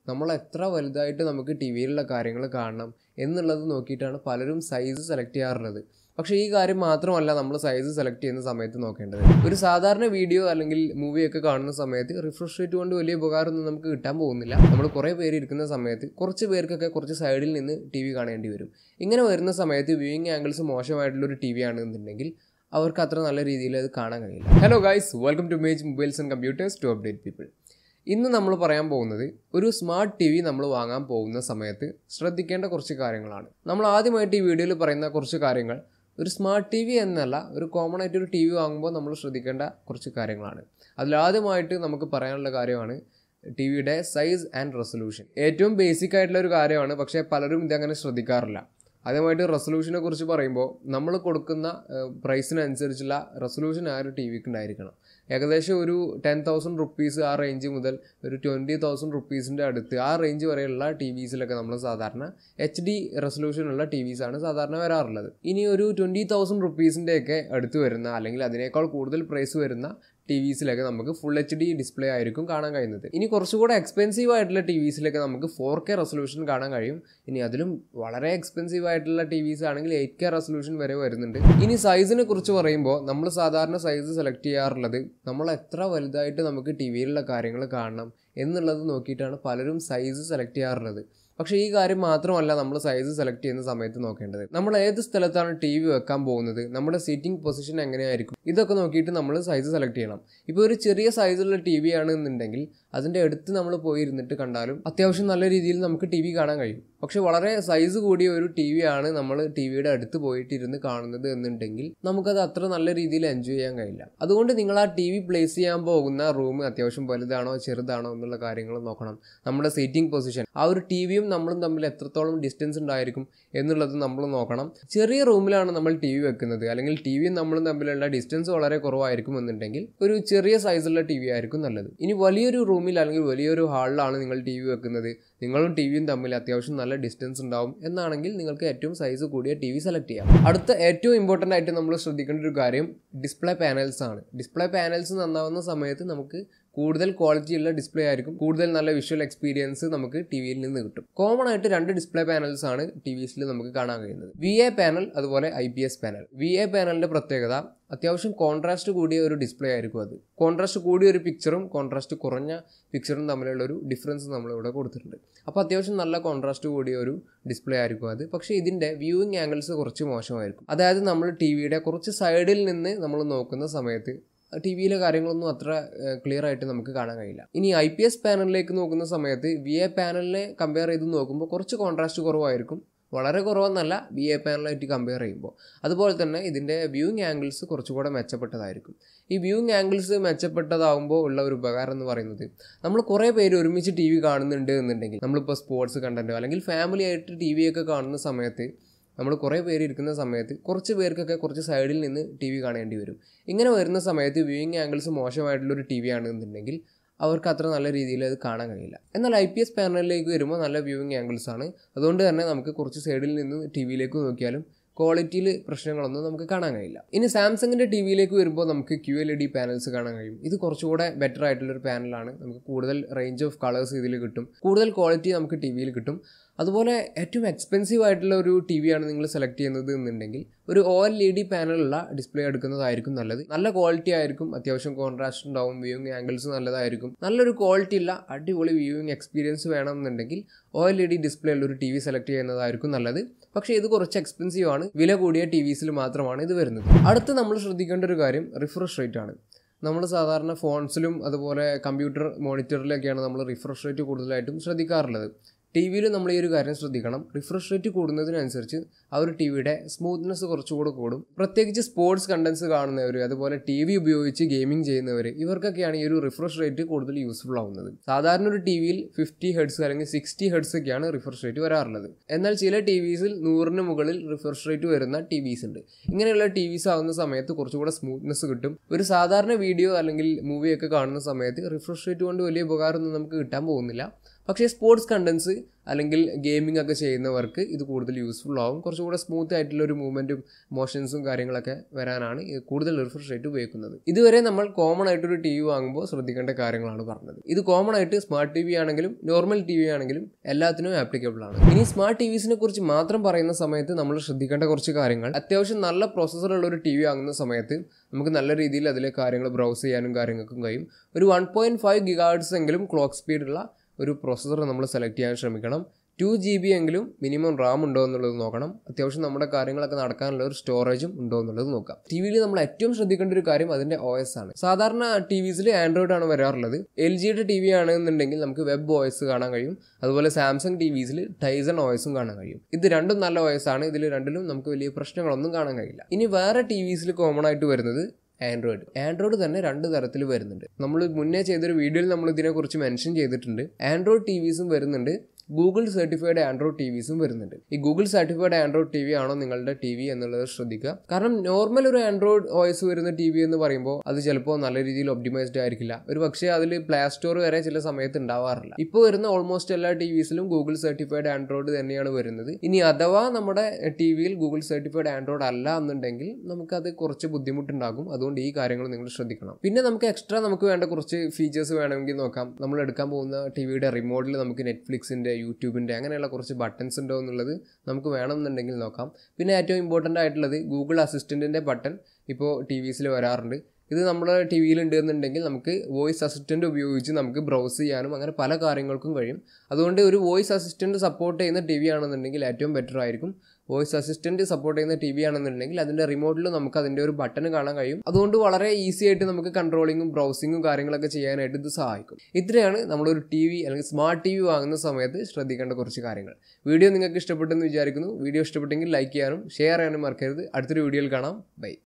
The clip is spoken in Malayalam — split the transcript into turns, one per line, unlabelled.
നമ്മൾ എത്ര വലുതായിട്ട് നമുക്ക് ടി വിയിലുള്ള കാര്യങ്ങൾ കാണണം എന്നുള്ളത് നോക്കിയിട്ടാണ് പലരും സൈസ് സെലക്ട് ചെയ്യാറുള്ളത് പക്ഷേ ഈ കാര്യം മാത്രമല്ല നമ്മൾ സൈസ് സെലക്ട് ചെയ്യുന്ന സമയത്ത് നോക്കേണ്ടത് ഒരു സാധാരണ വീഡിയോ അല്ലെങ്കിൽ മൂവിയൊക്കെ കാണുന്ന സമയത്ത് റിഫ്രഷ് റേറ്റ് കൊണ്ട് വലിയ ഉപകാരമൊന്നും നമുക്ക് കിട്ടാൻ പോകുന്നില്ല നമ്മൾ കുറേ പേര് ഇരിക്കുന്ന സമയത്ത് കുറച്ച് പേർക്കൊക്കെ കുറച്ച് സൈഡിൽ നിന്ന് ടി വി കാണേണ്ടി വരും ഇങ്ങനെ വരുന്ന സമയത്ത് വ്യൂയിങ് ആംഗിൾസ് മോശമായിട്ടുള്ള ഒരു ടി വി ആണെന്നുണ്ടെങ്കിൽ അവർക്ക് അത്ര നല്ല രീതിയിൽ അത് കാണാൻ കഴിയില്ല hello guys welcome to Mage mobiles and computers to update people ഇന്ന് നമ്മൾ പറയാൻ പോകുന്നത് ഒരു സ്മാർട്ട് ടി വി നമ്മൾ വാങ്ങാൻ പോകുന്ന സമയത്ത് ശ്രദ്ധിക്കേണ്ട കുറച്ച് കാര്യങ്ങളാണ് നമ്മൾ ആദ്യമായിട്ട് ഈ വീഡിയോയിൽ പറയുന്ന കുറച്ച് കാര്യങ്ങൾ ഒരു സ്മാർട്ട് ടി വി എന്നല്ല ഒരു കോമൺ ആയിട്ട് ഒരു ടി വി വാങ്ങുമ്പോൾ നമ്മൾ ശ്രദ്ധിക്കേണ്ട കുറച്ച് കാര്യങ്ങളാണ് അതിലാദ്യമായിട്ട് നമുക്ക് പറയാനുള്ള കാര്യമാണ് ടി വിയുടെ സൈസ് ആൻഡ് റെസൊല്യൂഷൻ ഏറ്റവും ബേസിക് ആയിട്ടുള്ള ഒരു കാര്യമാണ് പക്ഷേ പലരും ഇതങ്ങനെ ശ്രദ്ധിക്കാറില്ല ആദ്യമായിട്ട് റെസൊല്യൂഷനെ കുറിച്ച് പറയുമ്പോൾ നമ്മൾ കൊടുക്കുന്ന പ്രൈസിനനുസരിച്ചുള്ള റെസൊല്യൂഷൻ ആ ഒരു ടി വിക്ക് ഉണ്ടായിരിക്കണം ഏകദേശം ഒരു ടെൻ തൗസൻഡ് റുപ്പീസ് ആ റേഞ്ച് മുതൽ ഒരു ട്വൻറ്റി തൗസൻഡ് റുപ്പീസിൻ്റെ അടുത്ത് ആ റേഞ്ച് വരെയുള്ള ടി വിസിലൊക്കെ നമ്മൾ സാധാരണ എച്ച് ഡി റെസൊല്യൂഷനുള്ള ടി വിസാണ് സാധാരണ വരാറുള്ളത് ഇനി ഒരു ട്വൻറ്റി തൗസൻഡ് റുപ്പീസിൻ്റെയൊക്കെ അടുത്ത് വരുന്ന അല്ലെങ്കിൽ അതിനേക്കാൾ കൂടുതൽ പ്രൈസ് വരുന്ന ടി വിസിലൊക്കെ നമുക്ക് ഫുൾ എച്ച് ഡി ഡിസ്പ്ലേ ആയിരിക്കും കാണാൻ കഴിയുന്നത് ഇനി കുറച്ചുകൂടെ എക്സ്പെൻസീവ് ആയിട്ടുള്ള ടി വിസിലൊക്കെ നമുക്ക് ഫോർ കെ റെസൊല്യൂഷൻ കാണാൻ കഴിയും ഇനി അതിലും വളരെ എക്സ്പെൻസീവ് ആയിട്ടുള്ള ടി വിസ് ആണെങ്കിൽ എയ്റ്റ് കെ റെസൊല്യൂഷൻ വരെ വരുന്നുണ്ട് ഇനി സൈസിനെ കുറിച്ച് പറയുമ്പോൾ നമ്മൾ സാധാരണ സൈസ് സെലക്ട് ചെയ്യാറുള്ളത് നമ്മൾ എത്ര വലുതായിട്ട് നമുക്ക് ടി വിയിലുള്ള കാര്യങ്ങൾ കാണണം എന്നുള്ളത് നോക്കിയിട്ടാണ് പലരും സൈസ് സെലക്ട് ചെയ്യാറുള്ളത് പക്ഷേ ഈ കാര്യം മാത്രമല്ല നമ്മൾ സൈസ് സെലക്ട് ചെയ്യുന്ന സമയത്ത് നോക്കേണ്ടത് നമ്മൾ ഏത് സ്ഥലത്താണ് ടി വി വെക്കാൻ പോകുന്നത് നമ്മുടെ സീറ്റിംഗ് പൊസിഷൻ എങ്ങനെയായിരിക്കും ഇതൊക്കെ നോക്കിയിട്ട് നമ്മൾ സൈസ് സെലക്ട് ചെയ്യണം ഇപ്പോൾ ഒരു ചെറിയ സൈസുള്ള ടി വി ആണെന്നുണ്ടെങ്കിൽ അതിൻ്റെ അടുത്ത് നമ്മൾ പോയിരുന്നിട്ട് കണ്ടാലും അത്യാവശ്യം നല്ല രീതിയിൽ നമുക്ക് ടി വി കാണാൻ കഴിയും പക്ഷെ വളരെ സൈസ് കൂടിയ ഒരു ടി വി ആണ് നമ്മൾ ടി വിയുടെ അടുത്ത് പോയിട്ട് ഇരുന്ന് കാണുന്നത് എന്നുണ്ടെങ്കിൽ നമുക്കത് അത്ര നല്ല രീതിയിൽ എൻജോയ് ചെയ്യാൻ കഴിയില്ല അതുകൊണ്ട് നിങ്ങൾ ആ ടി വി പ്ലേസ് ചെയ്യാൻ പോകുന്ന റൂം അത്യാവശ്യം വലുതാണോ ചെറുതാണോ എന്നുള്ള കാര്യങ്ങൾ നോക്കണം നമ്മുടെ സീറ്റിംഗ് പൊസിഷൻ ആ ഒരു ടി വിയും നമ്മളും തമ്മിൽ എത്രത്തോളം ഡിസ്റ്റൻസ് ഉണ്ടായിരിക്കും എന്നുള്ളത് നമ്മൾ നോക്കണം ചെറിയ റൂമിലാണ് നമ്മൾ ടി വി വെക്കുന്നത് അല്ലെങ്കിൽ ടി വിയും നമ്മളും തമ്മിലുള്ള ഡിസ്റ്റൻസ് വളരെ കുറവായിരിക്കും എന്നുണ്ടെങ്കിൽ ഒരു ചെറിയ സൈസുള്ള ടി വി ആയിരിക്കും നല്ലത് ഇനി വലിയൊരു റൂമിൽ അല്ലെങ്കിൽ വലിയൊരു ഹാളിലാണ് നിങ്ങൾ ടി വി വെക്കുന്നത് നിങ്ങളും ടി വിയും തമ്മിൽ അത്യാവശ്യം നല്ല ഡിസ്റ്റൻസ് ഉണ്ടാവും എന്നാണെങ്കിൽ നിങ്ങൾക്ക് ഏറ്റവും സൈസ് കൂടിയ ടി വി സെലക്ട് ചെയ്യാം അടുത്ത ഏറ്റവും ഇമ്പോർട്ടൻ്റ് ആയിട്ട് നമ്മൾ ശ്രദ്ധിക്കേണ്ട ഒരു കാര്യം ഡിസ്പ്ലേ പാനൽസ് ആണ് ഡിസ്പ്ലേ പാനൽസ് നന്നാവുന്ന സമയത്ത് നമുക്ക് കൂടുതൽ ക്വാളിറ്റി ഉള്ള ഡിസ്പ്ലേ ആയിരിക്കും കൂടുതൽ നല്ല വിഷ്വൽ എക്സ്പീരിയൻസ് നമുക്ക് ടി വിയിൽ നിന്ന് കിട്ടും കോമൺ ആയിട്ട് രണ്ട് ഡിസ്പ്ലേ പാനൽസ് ആണ് ടി വിസിൽ നമുക്ക് കാണാൻ കഴിയുന്നത് വി എ പാനൽ അതുപോലെ I P S panel V A പാനലിന്റെ പ്രത്യേകത അത്യാവശ്യം കോൺട്രാസ്റ്റ് കൂടിയ ഒരു ഡിസ്പ്ലേ ആയിരിക്കും അത് കോൺട്രാസ്റ്റ് കൂടിയ ഒരു പിക്ചറും കോൺട്രാസ്റ്റ് കുറഞ്ഞ പിക്ചറും തമ്മിലുള്ള ഒരു ഡിഫറൻസ് നമ്മളിവിടെ കൊടുത്തിട്ടുണ്ട് അപ്പോൾ അത്യാവശ്യം നല്ല കോൺട്രാസ്റ്റ് കൂടിയ ഒരു ഡിസ്പ്ലേ ആയിരിക്കും അത് പക്ഷേ ഇതിൻ്റെ വ്യൂയിങ് ആംഗിൾസ് കുറച്ച് മോശമായിരിക്കും അതായത് നമ്മൾ ടി വിയുടെ കുറച്ച് സൈഡിൽ നിന്ന് നമ്മൾ നോക്കുന്ന സമയത്ത് ടി വിയിലെ കാര്യങ്ങളൊന്നും അത്ര ക്ലിയർ ആയിട്ട് നമുക്ക് കാണാൻ കഴിയില്ല ഇനി ഐ പി എസ് പാനലിലേക്ക് നോക്കുന്ന സമയത്ത് വി എ പാനലിനെ കമ്പയർ ചെയ്ത് നോക്കുമ്പോൾ കുറച്ച് കോൺട്രാസ്റ്റ് കുറവായിരിക്കും വളരെ കുറവെന്നല്ല വി എ പാനലായിട്ട് കമ്പയർ ചെയ്യുമ്പോൾ അതുപോലെ തന്നെ ഇതിൻ്റെ വ്യൂയിങ് ആംഗിൾസ് കുറച്ചുകൂടെ മെച്ചപ്പെട്ടതായിരിക്കും ഈ വ്യൂയിങ് ആംഗിൾസ് മെച്ചപ്പെട്ടതാകുമ്പോൾ ഉള്ള ഒരു ഉപകാരം എന്ന് പറയുന്നത് നമ്മൾ കുറേ പേര് ഒരുമിച്ച് ടി വി കാണുന്നുണ്ട് എന്നുണ്ടെങ്കിൽ നമ്മളിപ്പോൾ സ്പോർട്സ് കണ്ടൻറ്റോ അല്ലെങ്കിൽ ഫാമിലി ആയിട്ട് ടി വി ഒക്കെ കാണുന്ന സമയത്ത് നമ്മൾ കുറേ പേര് ഇരിക്കുന്ന സമയത്ത് കുറച്ച് പേർക്കൊക്കെ കുറച്ച് സൈഡിൽ നിന്ന് ടി വി കാണേണ്ടി വരും ഇങ്ങനെ വരുന്ന സമയത്ത് വ്യൂയിങ് ആംഗിൾസ് മോശമായിട്ടുള്ളൊരു ടി വി ആണെന്നുണ്ടെങ്കിൽ അവർക്ക് അത്ര നല്ല രീതിയിൽ അത് കാണാൻ കഴിയില്ല എന്നാൽ ഐ പി എസ് പാനലിലേക്ക് വരുമ്പോൾ നല്ല വ്യൂയിങ് ആംഗിൾസ് ആണ് അതുകൊണ്ട് തന്നെ നമുക്ക് കുറച്ച് സൈഡിൽ നിന്ന് ടി വിയിലേക്ക് നോക്കിയാലും ക്വാളിറ്റിയിൽ പ്രശ്നങ്ങളൊന്നും നമുക്ക് കാണാൻ കഴിയില്ല ഇനി സാംസങ്ങിൻ്റെ ടി വിയിലേക്ക് വരുമ്പോൾ നമുക്ക് Q L E D panels കാണാൻ കഴിയും ഇത് കുറച്ചുകൂടെ ബെറ്റർ ആയിട്ടുള്ളൊരു പാനലാണ് നമുക്ക് കൂടുതൽ റേഞ്ച് ഓഫ് കളേഴ്സ് ഇതിൽ കിട്ടും കൂടുതൽ ക്വാളിറ്റി നമുക്ക് ടി വിയിൽ കിട്ടും അതുപോലെ ഏറ്റവും എക്സ്പെൻസീവ് ആയിട്ടുള്ള ഒരു ടി വി ആണ് നിങ്ങൾ സെലക്ട് ചെയ്യുന്നത് എന്നുണ്ടെങ്കിൽ ഒരു ഒ എൽ ഇ ഡി പാനലുള്ള ഡിസ്പ്ലേ എടുക്കുന്നതായിരിക്കും നല്ലത് നല്ല ക്വാളിറ്റി ആയിരിക്കും അത്യാവശ്യം കോൺട്രാസ്റ്റ് ഉണ്ടാവും വ്യൂയിങ് ആംഗിൾസ് നല്ലതായിരിക്കും നല്ലൊരു ക്വാളിറ്റി ഉള്ള അടിപൊളി വ്യൂയിങ് എക്സ്പീരിയൻസ് വേണമെന്നുണ്ടെങ്കിൽ O L E D display ഉള്ള ഒരു ടി വി സെലക്ട് ചെയ്യുന്നതായിരിക്കും നല്ലത് പക്ഷേ ഇത് കുറച്ച് എക്സ്പെൻസീവ് ആണ് വില കൂടിയ ടി വിസിൽ മാത്രമാണ് ഇത് വരുന്നത് അടുത്ത് നമ്മൾ ശ്രദ്ധിക്കേണ്ട ഒരു കാര്യം റിഫ്രഷ് റേറ്റ് ആണ് നമ്മൾ സാധാരണ ഫോൺസിലും അതുപോലെ കമ്പ്യൂട്ടർ മോണിറ്ററിലൊക്കെയാണ് നമ്മൾ റിഫ്രഷ് റേറ്റ് കൂടുതലായിട്ടും ശ്രദ്ധിക്കാറുള്ളത് ടി വിയിൽ നമ്മൾ ഈ ഒരു കാര്യം ശ്രദ്ധിക്കണം റിഫ്രഷ് റേറ്റ് കൂടുന്നതിനനുസരിച്ച് ആ ഒരു ടി വിയുടെ സ്മൂത്ത്നെസ് കുറച്ചുകൂടെ കൂടും പ്രത്യേകിച്ച് സ്പോർട്സ് കണ്ടൻസ് കാണുന്നവർ അതുപോലെ ടി വി ഉപയോഗിച്ച് ഗെയിമിംഗ് ചെയ്യുന്നവർ ഇവർക്കൊക്കെയാണ് ഈ ഒരു റിഫ്രഷ് റേറ്റ് കൂടുതൽ യൂസ്ഫുൾ ആവുന്നത് സാധാരണ ഒരു ടി വിയിൽ ഫിഫ്റ്റി ഹെഡ്സ് അല്ലെങ്കിൽ സിക്സ്റ്റി ഹെഡ്സ് ഒക്കെയാണ് റിഫ്രഷ് റേറ്റ് വരാറുള്ളത് എന്നാൽ ചില ടി വിസിൽ നൂറിന് മുകളിൽ റിഫ്രഷ് റേറ്റ് വരുന്ന ടി വിസ് ഉണ്ട് ഇങ്ങനെയുള്ള ടി വിസ് ആവുന്ന സമയത്ത് കുറച്ചുകൂടെ സ്മൂത്ത്നെസ് കിട്ടും ഒരു സാധാരണ വീഡിയോ അല്ലെങ്കിൽ മൂവിയൊക്കെ കാണുന്ന സമയത്ത് റിഫ്രഷ് റേറ്റ് കൊണ്ട് വലിയ ഉപകാരമൊന്നും നമുക്ക് കിട്ടാൻ പോകുന്നില്ല പക്ഷേ സ്പോർട്സ് കണ്ടൻസ് അല്ലെങ്കിൽ ഗെയിമിംഗ് ഒക്കെ ചെയ്യുന്നവർക്ക് ഇത് കൂടുതൽ യൂസ്ഫുൾ ആവും കുറച്ചുകൂടെ സ്മൂത്ത് ആയിട്ടുള്ള ഒരു മൂവ്മെൻറ്റും മോഷൻസും കാര്യങ്ങളൊക്കെ വരാനാണ് ഇത് കൂടുതൽ റിഫ്രഷ് റേറ്റ് ഉപയോഗിക്കുന്നത് ഇതുവരെ നമ്മൾ കോമൺ ആയിട്ടൊരു ടി വി വാങ്ങുമ്പോൾ ശ്രദ്ധിക്കേണ്ട കാര്യങ്ങളാണ് പറഞ്ഞത് ഇത് കോമൺ ആയിട്ട് സ്മാർട്ട് ടി വി ആണെങ്കിലും നോർമൽ ടി വി ആണെങ്കിലും എല്ലാത്തിനും ആപ്ലിക്കബിൾ ആണ് ഇനി സ്മാർട്ട് ടി വിസിനെ കുറിച്ച് മാത്രം പറയുന്ന സമയത്ത് നമ്മൾ ശ്രദ്ധിക്കേണ്ട കുറച്ച് കാര്യങ്ങൾ അത്യാവശ്യം നല്ല പ്രോസസ്സർ ഉള്ള ഒരു ടി വി വാങ്ങുന്ന സമയത്ത് നമുക്ക് നല്ല രീതിയിൽ അതിലെ കാര്യങ്ങൾ ബ്രൗസ് ചെയ്യാനും കാര്യങ്ങൾക്കും കഴിയും ഒരു വൺ പോയിൻറ്റ് ഫൈവ് ഗിഗാർഡ്സ് എങ്കിലും ക്ലോക്ക് സ്പീഡുള്ള ഒരു പ്രോസസ്സർ നമ്മൾ സെലക്ട് ചെയ്യാൻ ശ്രമിക്കണം ടു ജി ബി എങ്കിലും മിനിമം റാം ഉണ്ടോ എന്നുള്ളത് നോക്കണം അത്യാവശ്യം നമ്മുടെ കാര്യങ്ങളൊക്കെ നടക്കാനുള്ള ഒരു സ്റ്റോറേജും ഉണ്ടോ എന്നുള്ളത് നോക്കാം ടി വിയിൽ നമ്മൾ ഏറ്റവും ശ്രദ്ധിക്കേണ്ട ഒരു കാര്യം അതിൻ്റെ ഒ എസ് ആണ് സാധാരണ ടി വിസിൽ ആൻഡ്രോയിഡ് ആണ് വരാറുള്ളത് എൽ ജിയുടെ ടി വി ആണെന്നുണ്ടെങ്കിൽ നമുക്ക് വെബ് ഒ എസ് കാണാൻ കഴിയും അതുപോലെ സാംസങ് ടി വിസിൽ ടൈസൺ ഒ എസും കാണാൻ കഴിയും ഇത് രണ്ടും നല്ല ഒ എസ് ആണ് ഇതിൽ രണ്ടിലും നമുക്ക് വലിയ പ്രശ്നങ്ങളൊന്നും കാണാൻ കഴിയില്ല ഇനി വേറെ ടി വിസിൽ കോമൺ ആയിട്ട് വരുന്നത് ആൻഡ്രോയിഡ് ആൻഡ്രോയിഡ് തന്നെ രണ്ട് തരത്തിൽ വരുന്നുണ്ട് നമ്മൾ മുന്നേ ചെയ്തൊരു വീഡിയോയിൽ നമ്മൾ ഇതിനെക്കുറിച്ച് മെൻഷൻ ചെയ്തിട്ടുണ്ട് ആൻഡ്രോയിഡ് ടി വിസും വരുന്നുണ്ട് ഗൂഗിൾ സർട്ടിഫൈഡ് ആൻഡ്രോയിഡ് ടി വിസും വരുന്നുണ്ട് ഈ Google certified Android T V ആണോ നിങ്ങളുടെ ടി വി എന്നുള്ളത് ശ്രദ്ധിക്കുക കാരണം നോർമൽ ഒരു ആൻഡ്രോയിഡ് ഓയസ് വരുന്ന ടി വി എന്ന് പറയുമ്പോൾ അത് ചിലപ്പോൾ നല്ല രീതിയിൽ ഒപ്റ്റിമൈസ്ഡ് ആയിരിക്കില്ല ഒരു പക്ഷേ അതിൽ പ്ലേ സ്റ്റോർ വരെ ചില സമയത്ത് ഉണ്ടാവാറില്ല ഇപ്പോൾ വരുന്ന ഓൾമോസ്റ്റ് എല്ലാ ടി വിസിലും ഗൂഗിൾ സർട്ടിഫൈഡ് ആൻഡ്രോയിഡ് തന്നെയാണ് വരുന്നത് ഇനി അഥവാ നമ്മുടെ ടി വിയിൽ ഗൂഗിൾ സർട്ടിഫൈഡ് ആൻഡ്രോയിഡ് അല്ല എന്നുണ്ടെങ്കിൽ നമുക്കത് കുറച്ച് ബുദ്ധിമുട്ടുണ്ടാകും അതുകൊണ്ട് ഈ കാര്യങ്ങൾ നിങ്ങൾ ശ്രദ്ധിക്കണം പിന്നെ നമുക്ക് എക്സ്ട്രാ നമുക്ക് വേണ്ട കുറച്ച് ഫീച്ചേഴ്സ് വേണമെങ്കിൽ നോക്കാം നമ്മൾ എടുക്കാൻ പോകുന്ന ടി വിയുടെ റിമോട്ടിൽ നമുക്ക് നെറ്റ്ഫ്ലിക്സിൻ്റെ യൂട്യൂബിൻ്റെ അങ്ങനെയുള്ള കുറച്ച് ബട്ടൺസ് ഉണ്ടോ എന്നുള്ളത് നമുക്ക് വേണമെന്നുണ്ടെങ്കിൽ നോക്കാം പിന്നെ ഏറ്റവും ഇമ്പോർട്ടൻ്റ് ആയിട്ടുള്ളത് ഗൂഗിൾ അസിസ്റ്റൻറ്റിൻ്റെ ബട്ടൺ ഇപ്പോൾ ടി വിസിൽ വരാറുണ്ട് ഇത് നമ്മുടെ ടി വിയിൽ ഉണ്ട് എന്നുണ്ടെങ്കിൽ നമുക്ക് വോയിസ് അസിസ്റ്റൻ്റ് ഉപയോഗിച്ച് നമുക്ക് ബ്രൗസ് ചെയ്യാനും അങ്ങനെ പല കാര്യങ്ങൾക്കും കഴിയും അതുകൊണ്ട് ഒരു വോയിസ് അസിസ്റ്റൻ്റ് സപ്പോർട്ട് ചെയ്യുന്ന ടി വി ആണെന്നുണ്ടെങ്കിൽ ഏറ്റവും ബെറ്റർ ആയിരിക്കും വോയിസ് അസിസ്റ്റൻറ്റ് സപ്പോർട്ട് ചെയ്യുന്ന ടി വി ആണെന്നുണ്ടെങ്കിൽ അതിൻ്റെ റിമോട്ടിൽ നമുക്ക് അതിൻ്റെ ഒരു ബട്ടൺ കാണാൻ കഴിയും അതുകൊണ്ട് വളരെ ഈസി ആയിട്ട് നമുക്ക് കൺട്രോളിങ്ങും ബ്രൗസിങ്ങും കാര്യങ്ങളൊക്കെ ചെയ്യാനായിട്ട് ഇത് സഹായിക്കും ഇത്രയാണ് നമ്മളൊരു ടി വി അല്ലെങ്കിൽ സ്മാർട്ട് ടി വി വാങ്ങുന്ന സമയത്ത് ശ്രദ്ധിക്കേണ്ട കുറച്ച് കാര്യങ്ങൾ വീഡിയോ നിങ്ങൾക്ക് ഇഷ്ടപ്പെട്ടെന്ന് വിചാരിക്കുന്നു വീഡിയോ ഇഷ്ടപ്പെട്ടെങ്കിൽ ലൈക്ക് ചെയ്യാനും ഷെയർ ചെയ്യാനും മറക്കരുത് അടുത്തൊരു വീഡിയോയിൽ കാണാം ബൈ